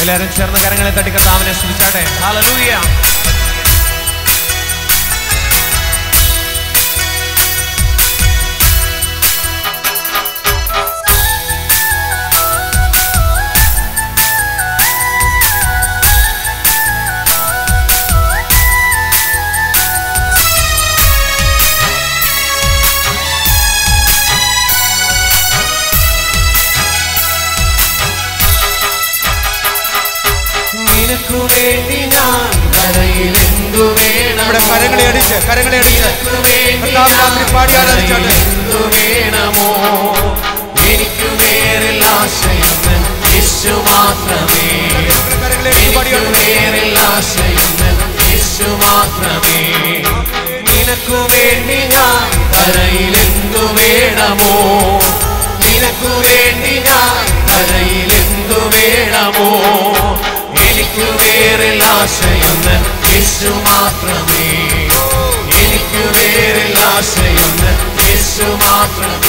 എല്ലാവരും ചേർന്ന് കരങ്ങളെ തട്ടി കർത്താവിനെ സ്തുതിച്ചാട്ടെ ഹല്ലേലൂയ നിനക്കു വേണ്ടി ഞാൻ കരയിൽ എന്തു വേണം നമ്മുടെ കരങ്ങളെ അടിച്ച് കരങ്ങളെ അടിച്ച് കർത്താവ് രാത്രി പാടി ആരാധിച്ചാട്ടെ എന്തു വേണമോ എനിക്ക് വേറിൽ ആശയം യേശു മാത്രമേ കരങ്ങളെ അടിച്ച് എനിക്ക് പാടിയാട്ടെ വേറിൽ ആശയം യേശു മാത്രമേ നിനക്കു വേണ്ടി ഞാൻ കരയിൽ എന്തു വേണമോ നിനക്കു വേണ്ടി ഞാൻ കരയിൽ എന്തു വേണമോ എനിക്ക് വേറിൽ ആശയം യേശു മാത്രമേ എനിക്ക് വേറിൽ ആശയം യേശു മാത്രമേ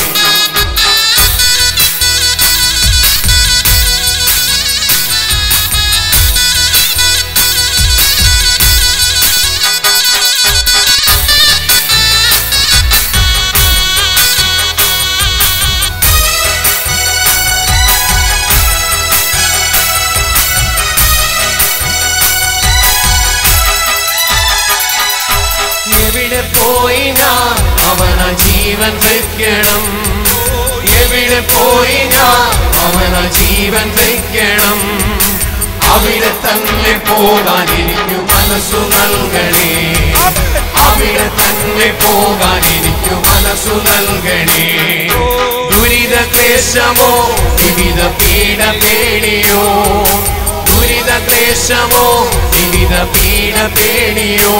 എവിടെ പോയി ഞാൻ അവന ജീവൻ വയ്ക്കണം എവിടെ പോയി ഞാൻ അവന ജീവൻ വയ്ക്കണം അവിടെ തന്നെ പോകാൻ എനിക്ക് മനസ്സു നൽകണേ അവിടെ തന്നെ പോകാൻ എനിക്ക് മനസ്സു നൽകണേ ദുരിത ക്ലേശമോ വിവിധ പീഡ പേടിയോ ദുരിത ക്ലേശമോ വിവിധ പീഡ പേടിയോ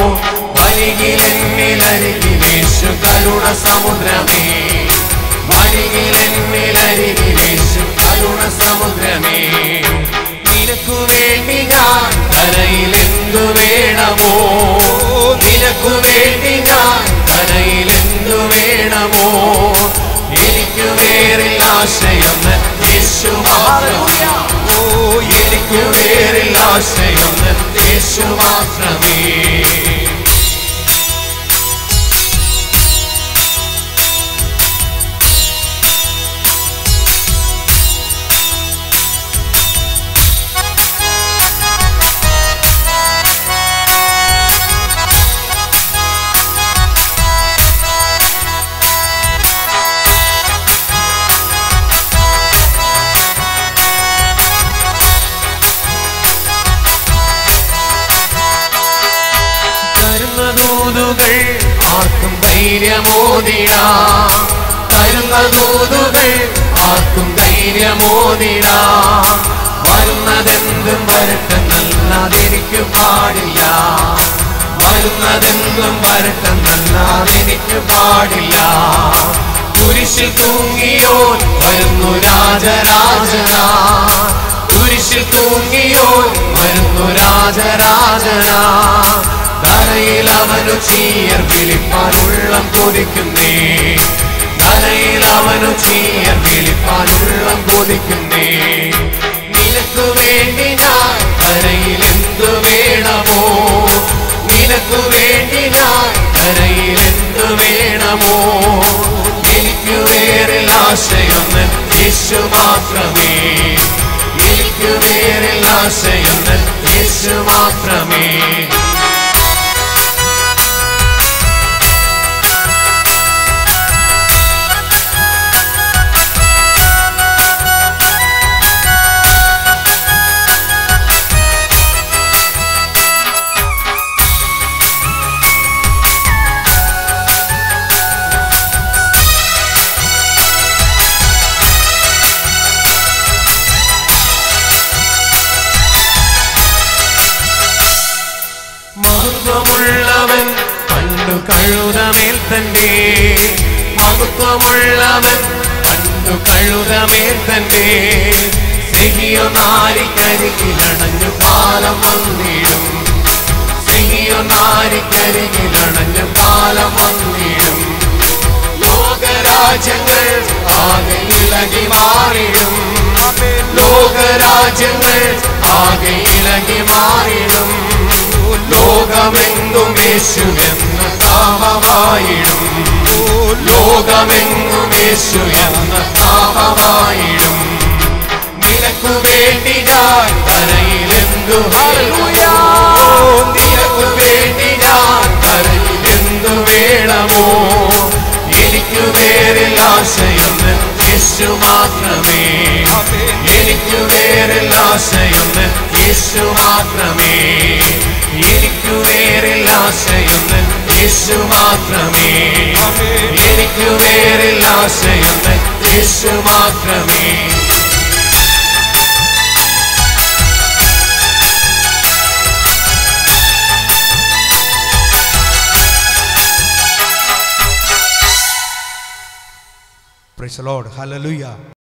വരികിലെന്നിലരികിലേശു കരുണ സമുദ്രമേ വരികിലെന്നിലരികിലേശു കരുണ സമുദ്രമേ നിനക്കു വേണ്ടി ഞാൻ കരയിൽ എന്തു വേണമോ നിനക്കു വേണ്ടി ഞാൻ കരയിൽ എന്തു വേണമോ എനിക്ക് വേറിൽ ആശയം യേശു മാത്രമേ ഓ എനിക്ക് വേറിൽ ആശയം യേശു മാത്രമേ തരുന്ന ദൂതുകൾ ആർക്കും ധൈര്യമോദിടാം തരുന്ന ദൂതുകൾ ആർക്കും ധൈര്യമോദിടാം വരുന്നതെന്തും വരട്ടെന്നല്ലാതെനിക്ക് പാടില്ല വരുന്നതെന്തും വരട്ടെന്നല്ലാതെനിക്ക് പാടില്ല കുരിശിൽ തൂങ്ങിയോ വരുന്നു രാജരാജനാ കുരിശിൽ തൂങ്ങിയോ വരുന്നു രാജരാജനാ ധനയിൽ അവനു ചീയർ വിളിപ്പാൻ ഉള്ളം കൊതിക്കുന്നേ ധനയിൽ അവനു ചീയർ വിളിപ്പാൻ ഉള്ളം കൊതിക്കുന്നേ നിനക്കു വേണ്ടി ഞാൻ കരയിൽ എന്തു വേണമോ നിനക്കു വേണ്ടി ഞാൻ കരയിൽ എന്തു വേണമോ എനിക്ക് വേറിൽ ആശയം യേശു മാത്രമേ എനിക്ക് വേറിൽ ആശയം യേശു മാത്രമേ മഹത്വമുള്ളവൻ പണ്ടു കഴുതമേൽ തന്നെ മഹത്വമുള്ളവൻ പണ്ടു കഴുതമേൽ തന്നെ സെഹിയോ നാരിക്കരികിലണഞ്ഞു കാലം വന്നിടും സെഹിയോ നാരിക്കരികിലണഞ്ഞു കാലം വന്നിടും ലോകരാജ്യങ്ങൾ ആകെ ഇളകി മാറിടും ആമേൻ ലോകരാജ്യങ്ങൾ ആകെ ഇളകി മാറിടും ലോകമെങ്ങും യേശു എന്ന നാമമായിടും ലോകമെങ്ങും യേശു എന്ന നാമമായിടും നിനക്കു വേണ്ടി ഞാൻ കരയിലെന്തു ഹല്ലേലൂയ. നിനക്കു വേണ്ടി ഞാൻ കരയിലെന്തു വേണമോ എനിക്ക് വേറെ ആശയൊന്ന് യേശു മാത്രമേ ആമേൻ എനിക്ക് വേറെ ആശയൊന്ന് യേശു മാത്രമേ എനിക്ക് വേറെ ആശയൊന്ന് യേശു മാത്രമേ ആമേൻ എനിക്ക് വേറെ ആശയൊന്ന് യേശു മാത്രമേ പ്രൈസ് ലോർഡ് ഹല്ലേലൂയ